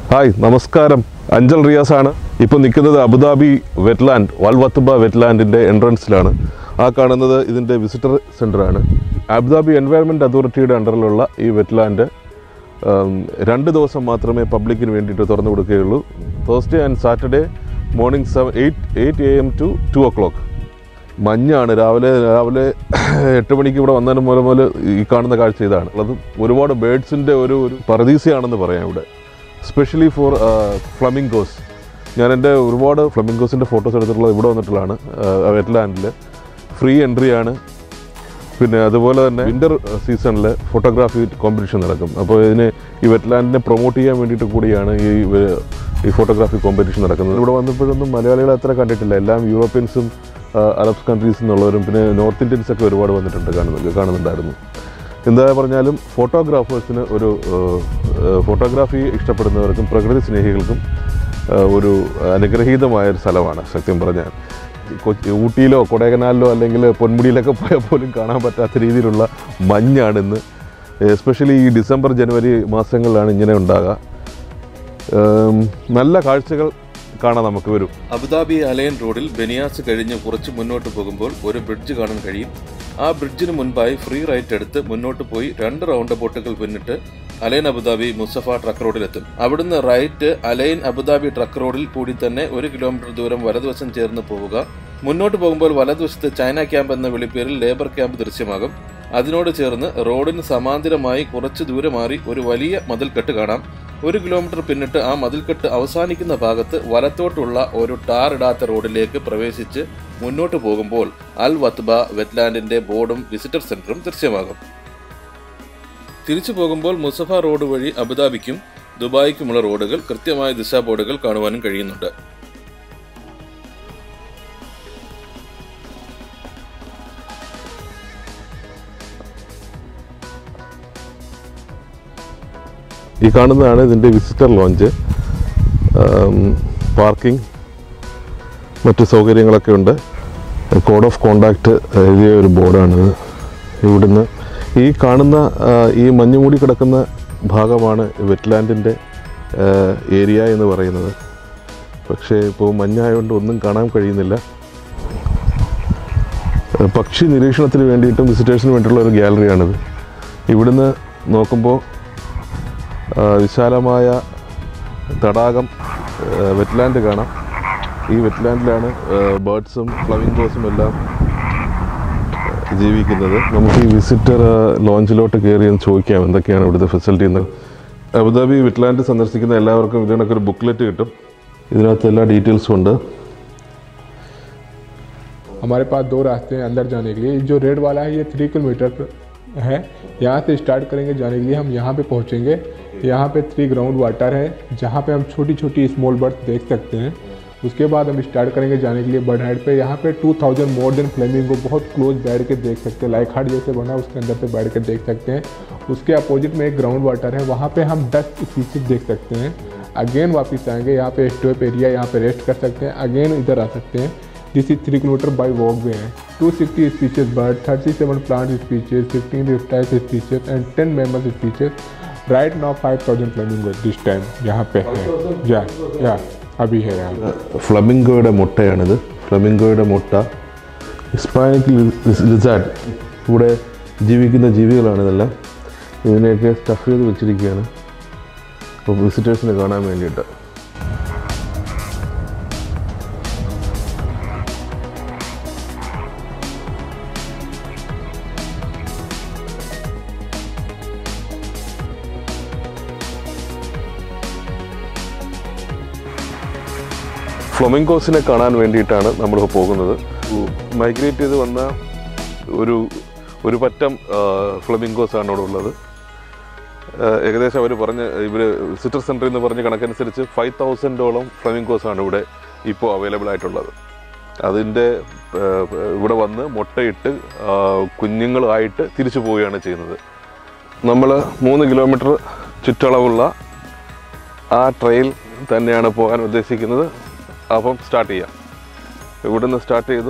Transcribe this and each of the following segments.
hi നമസ്കാരം അഞ്ചൽ റിയാസ് ആണ് ഇപ്പോൾ നിൽക്കുന്നത് അബുദാബി വെറ്റ്ലാൻഡ് വൽവത്തുബ വെറ്റ്ലാൻഡിൻ്റെ എൻട്രൻസിലാണ് ആ കാണുന്നത് ഇതിൻ്റെ വിസിറ്റർ സെൻ്ററാണ് അബുദാബി എൻവയറമെൻറ്റ് അതോറിറ്റിയുടെ അണ്ടറിലുള്ള ഈ വെറ്റ്ലാൻഡ് ഉം, രണ്ട് ദിവസം മാത്രമേ പബ്ലിക്കിന് വേണ്ടിയിട്ട് തുറന്നു കൊടുക്കുകയുള്ളൂ Thursday and Saturday morning seven eight eight A M to two o'clock മഞ്ഞാണ് രാവിലെ രാവിലെ എട്ട് മണിക്ക് ഇവിടെ വന്നതിന് മുതൽ മുതൽ ഈ കാണുന്ന കാഴ്ച ഇതാണ് അത് ഒരുപാട് ബേഡ്സിൻ്റെ ഒരു ഒരു പരദീസയാണെന്ന് പറയാം ഇവിടെ സ്പെഷ്യലി ഫോർ ഫ്ലമിംഗോസ് ഞാൻ എൻ്റെ ഒരുപാട് ഫ്ലമിംഗോസിൻ്റെ ഫോട്ടോസ് എടുത്തിട്ടുള്ളത് ഇവിടെ വന്നിട്ടുള്ളതാണ് വെറ്റ്ലാൻഡിൽ ഫ്രീ എൻട്രി ആണ് പിന്നെ അതുപോലെ തന്നെ വിൻ്റർ സീസണിൽ ഫോട്ടോഗ്രാഫി കോമ്പറ്റീഷൻ നടക്കും അപ്പോൾ ഇതിന് ഈ വെറ്റ്ലാൻഡിനെ പ്രൊമോട്ട് ചെയ്യാൻ വേണ്ടിയിട്ട് കൂടിയാണ് ഈ വ- ഈ ഫോട്ടോഗ്രാഫി കോമ്പറ്റീഷൻ നടക്കുന്നത് ഇവിടെ വന്നപ്പോഴൊന്നും മലയാളികളെ അത്ര കണ്ടിട്ടില്ല എല്ലാം യൂറോപ്യൻസും ആ, അറബ്സ് കൺട്രീസിൽ നിന്നുള്ളവരും പിന്നെ നോർത്ത് ഇന്ത്യൻസ് ഒക്കെ ഒരുപാട് വന്നിട്ടുണ്ട് കാണുന്നത് കാണുന്നുണ്ടായിരുന്നു എന്താ പറഞ്ഞാലും ഫോട്ടോഗ്രാഫേഴ്സിന് ഒരു ഫോട്ടോഗ്രാഫി ഇഷ്ടപ്പെടുന്നവർക്കും പ്രകൃതി സ്നേഹികൾക്കും ആ, ഒരു അനുഗ്രഹീതമായ ഒരു സ്ഥലമാണ് സത്യം പറഞ്ഞാൽ കൊച്ചി ഊട്ടിയിലോ കൊടൈക്കനാലിലോ അല്ലെങ്കിൽ പൊന്മുടിയിലൊക്കെ പോയാൽ പോലും കാണാൻ പറ്റാത്ത രീതിയിലുള്ള മഞ്ഞാണ് ഇന്ന് എസ്പെഷ്യലി ഈ ഡിസംബർ ജനുവരി മാസങ്ങളിലാണ് ഇങ്ങനെ ഉണ്ടാകുക ഏം, നല്ല കാഴ്ചകൾ കാണാൻ നമുക്ക് വരും അബുദാബി അലയൻ റോഡിൽ ബനിയാസ് കഴിഞ്ഞ് കുറച്ച് മുന്നോട്ട് പോകുമ്പോൾ ഒരു ബ്രിഡ്ജ് കാണാൻ കഴിയും ആ ബ്രിഡ്ജിന് മുൻപായി ഫ്രീ റൈറ്റ് എടുത്ത് മുന്നോട്ട് പോയി രണ്ട് റൗണ്ട് ബോട്ടുകൾ പിന്നിട്ട് അലൈൻ അബുദാബി മുസഫ ട്രക്ക് റോഡിലെത്തും അവിടുന്ന് റൈറ്റ് അലൈൻ അബുദാബി ട്രക്ക് റോഡിൽ കൂടി തന്നെ ഒരു കിലോമീറ്റർ ദൂരം വലതുവശം ചേർന്ന് പോവുക മുന്നോട്ട് പോകുമ്പോൾ വലതുവശത്ത് ചൈന ക്യാമ്പ് എന്ന വിളിപ്പേരിൽ ലേബർ ക്യാമ്പ് ദൃശ്യമാകും അതിനോട് ചേർന്ന് റോഡിന് സമാന്തരമായി കുറച്ച് ദൂരെ മാറി ഒരു വലിയ മതിൽക്കെട്ട് കാണാം ഒരു കിലോമീറ്റർ പിന്നിട്ട് ആ മതിൽക്കെട്ട് അവസാനിക്കുന്ന ഭാഗത്ത് വലത്തോട്ടുള്ള ഒരു ടാർ ഇടാത്ത റോഡിലേക്ക് പ്രവേശിച്ച് മുന്നോട്ട് പോകുമ്പോൾ അൽ വത്ബ വെറ്റ്ലാൻഡിന്റെ ബോർഡും വിസിറ്റർ സെന്ററും ദൃശ്യമാകും തിരിച്ചു പോകുമ്പോൾ മുസഫ റോഡ് വഴി അബുദാബിക്കും ദുബായിക്കുമുള്ള റോഡുകൾ കൃത്യമായ ദിശാ ബോർഡുകൾ കാണുവാനും കഴിയുന്നുണ്ട് ഈ കാണുന്നതാണ് ഇതിൻ്റെ വിസിറ്റർ ലോഞ്ച് പാർക്കിംഗ് മറ്റ് സൗകര്യങ്ങളൊക്കെ ഉണ്ട് കോഡ് ഓഫ് കോണ്ടാക്റ്റ് എഴുതിയ ഒരു ബോർഡാണിത് ഇവിടുന്ന് ഈ കാണുന്ന ആ, ഈ മഞ്ഞുമൂടി കിടക്കുന്ന ഭാഗമാണ് വെറ്റ്ലാൻഡിൻ്റെ ഏരിയ എന്ന് പറയുന്നത് പക്ഷേ ഇപ്പോൾ മഞ്ഞായതുകൊണ്ട് ഒന്നും കാണാൻ കഴിയുന്നില്ല ഏഹ് പക്ഷി നിരീക്ഷണത്തിന് വേണ്ടിയിട്ടും വിസിറ്റേഴ്സിന് വേണ്ടിയിട്ടുള്ള ഒരു ഗ്യാലറിയാണിത് ഇവിടുന്ന് നോക്കുമ്പോൾ ആ, വിശാലമായ തടാകം വെറ്റ്ലാൻഡ് കാണാം ഈ വെറ്റ്ലാൻഡിലാണ് ബേർഡ്സും ഫ്ലവിംഗോസും എല്ലാം ആ, ജീവിക്കുന്നത് നമുക്ക് ഈ വിസിറ്റർ ലോഞ്ചിലോട്ട് കയറി ഒന്ന് ചോദിക്കാം എന്തൊക്കെയാണ് ഇവിടുത്തെ ഫെസിലിറ്റി എന്ന് അബുദാബി വെറ്റ്ലാൻഡ് സന്ദർശിക്കുന്ന എല്ലാവർക്കും ഇതിനൊക്കെ ഒരു ബുക്ക്ലെറ്റ് കിട്ടും ഇതിനകത്ത് എല്ലാ ഡീറ്റെയിൽസും ഉണ്ട് हमारे पास दो रास्ते हैं अंदर जाने के लिए जो रेड वाला है ये थ्री किलोमीटर है यहाँ से स्टार्ट करेंगे जाने के लिए हम यहाँ पे पहुँचेंगे यहाँ पे थ्री ग्राउंड वाटर है जहाँ पे हम छोटी छोटी स्मॉल बर्ड देख सकते हैं उसके बाद हम स्टार्ट करेंगे जाने के लिए बर्ड हाइट पे यहाँ पे 2000 मोर देन फ्लेमिंगो बहुत क्लोज बैठ के देख सकते हैं लाइक हार्ट जैसे बना उसके अंदर पे बैठ के देख सकते हैं उसके अपोजिट में एक ग्राउंड वाटर है वहाँ पे हम दस स्पीसीज देख सकते हैं अगेन वापस आएंगे यहाँ पे स्टॉप एरिया यहाँ पे रेस्ट कर सकते हैं अगेन इधर आ सकते हैं this is three kilometre by walkway है two sixty species bird thirty seven plant species fifteen reptiles species and ten mammal species right now five thousand flamingo this time यहाँ पे है या या अभी है यहाँ ഫ്ലമിംഗോയുടെ മുട്ടയാണിത് ഫ്ലമിംഗോയുടെ മുട്ട ഹിസ്പാനിക് ലിസാഡ് ഇവിടെ ജീവിക്കുന്ന ജീവികളാണ് ഇതെല്ലാം ഇതിനെയൊക്കെ സ്റ്റഫ് ചെയ്ത് വെച്ചിരിക്കുകയാണ് അപ്പോൾ വിസിറ്റേഴ്സിന് കാണാൻ വേണ്ടിയിട്ട് ഫ്ലൊമിംഗോസിനെ കാണാൻ വേണ്ടിയിട്ടാണ് നമ്മളിപ്പോൾ പോകുന്നത് മൈഗ്രേറ്റ് ചെയ്ത് വന്ന ഒരു ഒരു പറ്റം ഫ്ലമിംഗോസ് ആണ് ഇവിടെ ഉള്ളത് ആ, ഏകദേശം അവർ പറഞ്ഞ ഇവർ വിസിറ്റർ സെൻറ്ററിൽ നിന്ന് പറഞ്ഞ കണക്കനുസരിച്ച് ഫൈവ് തൗസൻഡോളം ഫ്ലമിംഗോസ് ആണ് ഇവിടെ ഇപ്പോൾ അവൈലബിൾ ആയിട്ടുള്ളത് അതിൻ്റെ ആ, ഇവിടെ വന്ന് മുട്ടയിട്ട് ആ, കുഞ്ഞുങ്ങളായിട്ട് തിരിച്ചു പോവുകയാണ് ചെയ്യുന്നത് നമ്മൾ മൂന്ന് കിലോമീറ്റർ ചുറ്റളവുള്ള ആ ട്രെയിൽ തന്നെയാണ് പോകാൻ ഉദ്ദേശിക്കുന്നത് അപ്പം സ്റ്റാർട്ട് ചെയ്യാം ഇവിടുന്ന് സ്റ്റാർട്ട് ചെയ്തു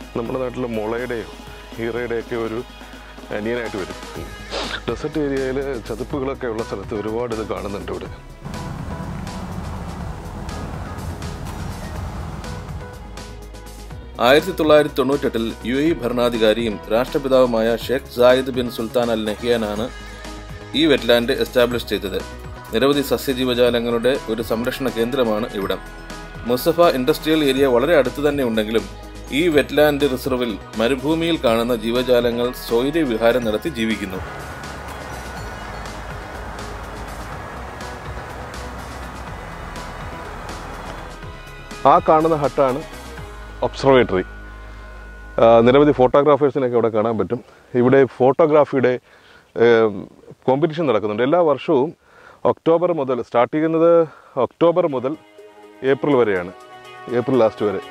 നമ്മുടെ നാട്ടിൽ മുളയുടെയോ ഹീറയുടെയൊക്കെ ഒരു അനിയനായിട്ട് വരും ഡെസർട്ട് ഏരിയയിൽ ചതുപ്പുകളൊക്കെ ഉള്ള സ്ഥലത്ത് ഒരുപാട് ഇത് കാണുന്നുണ്ട് ഇവിടെ ആയിരത്തി തൊള്ളായിരത്തി തൊണ്ണൂറ്റെട്ടിൽ യു എ ഭരണാധികാരിയും രാഷ്ട്രപിതാവുമായ Sheikh Zayed bin Sultan Al നഹിയാനാണ് ഈ വെറ്റ്ലാൻഡ് എസ്റ്റാബ്ലിഷ് ചെയ്തത് നിരവധി സസ്യജീവജാലങ്ങളുടെ ഒരു സംരക്ഷണ കേന്ദ്രമാണ് ഇവിടം മുസഫ ഇൻഡസ്ട്രിയൽ ഏരിയ വളരെ അടുത്ത് തന്നെ ഉണ്ടെങ്കിലും ഈ വെറ്റ്ലാൻഡ് റിസർവിൽ മരുഭൂമിയിൽ കാണുന്ന ജീവജാലങ്ങൾ സ്വൈര്യ വിഹാരം നടത്തി ജീവിക്കുന്നു ആ കാണുന്ന ഹട്ടാണ് ഒബ്സർവേറ്ററി നിരവധി ഫോട്ടോഗ്രാഫേഴ്സിനൊക്കെ ഇവിടെ കാണാൻ പറ്റും ഇവിടെ ഫോട്ടോഗ്രാഫിയുടെ കോമ്പറ്റീഷൻ നടക്കുന്നുണ്ട് എല്ലാ വർഷവും ഒക്ടോബർ മുതൽ സ്റ്റാർട്ട് ചെയ്യുന്നത് ഒക്ടോബർ മുതൽ ഏപ്രിൽ വരെയാണ് ഏപ്രിൽ ലാസ്റ്റ് വരെ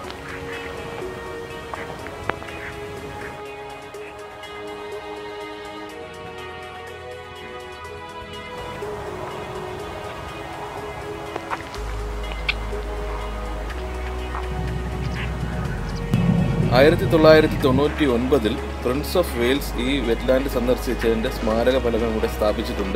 ആയിരത്തി തൊള്ളായിരത്തി തൊണ്ണൂറ്റി ഒൻപതിൽ പ്രിൻസ് ഓഫ് വെയിൽസ് ഈ വെറ്റ്ലാൻഡ് സന്ദർശിച്ചതിന്റെ സ്മാരക ഫലകം ഇവിടെ സ്ഥാപിച്ചിട്ടുണ്ട്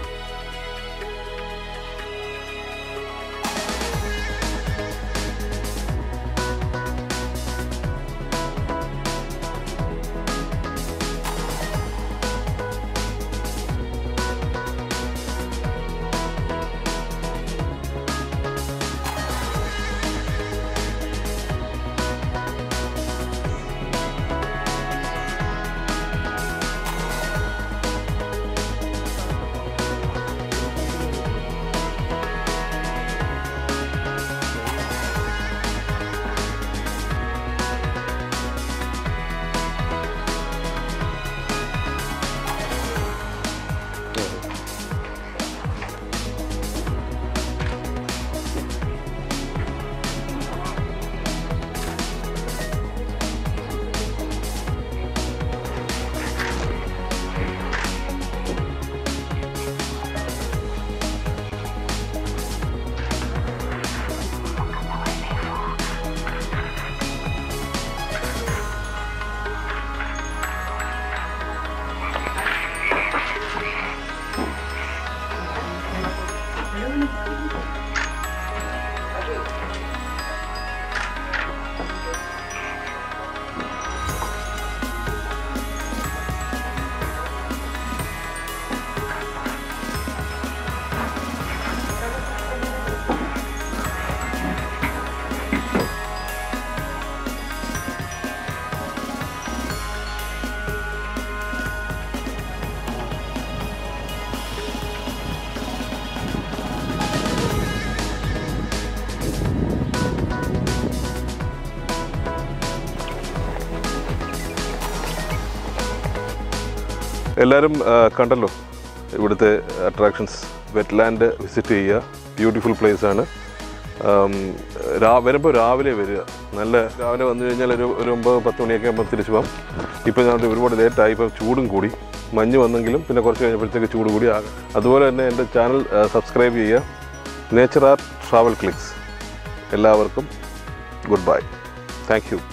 എല്ലാവരും ആ, കണ്ടല്ലോ ഇവിടുത്തെ അട്രാക്ഷൻസ് വെറ്റ്ലാൻഡ് വിസിറ്റ് ചെയ്യുക ബ്യൂട്ടിഫുൾ പ്ലേസ് ആണ് ആം, രാ വരുമ്പോൾ രാവിലെ വരിക നല്ല രാവിലെ വന്നു കഴിഞ്ഞാൽ ഒരു ഒരു ഒമ്പത് പത്ത് മണിയൊക്കെ ആകുമ്പോൾ തിരിച്ചു പോകാം ഇപ്പോൾ ഞാൻ ഒരുപാട് ലേറ്റായി ഇപ്പോൾ ചൂടും കൂടി മഞ്ഞ് വന്നെങ്കിലും പിന്നെ കുറച്ച് കഴിഞ്ഞപ്പോഴത്തേക്ക് ചൂട് കൂടി ആകും അതുപോലെ തന്നെ എൻ്റെ ചാനൽ സബ്സ്ക്രൈബ് ചെയ്യുക നേച്ചർ ആർ ട്രാവൽ ക്ലിക്സ് എല്ലാവർക്കും ഗുഡ് ബൈ താങ്ക് യു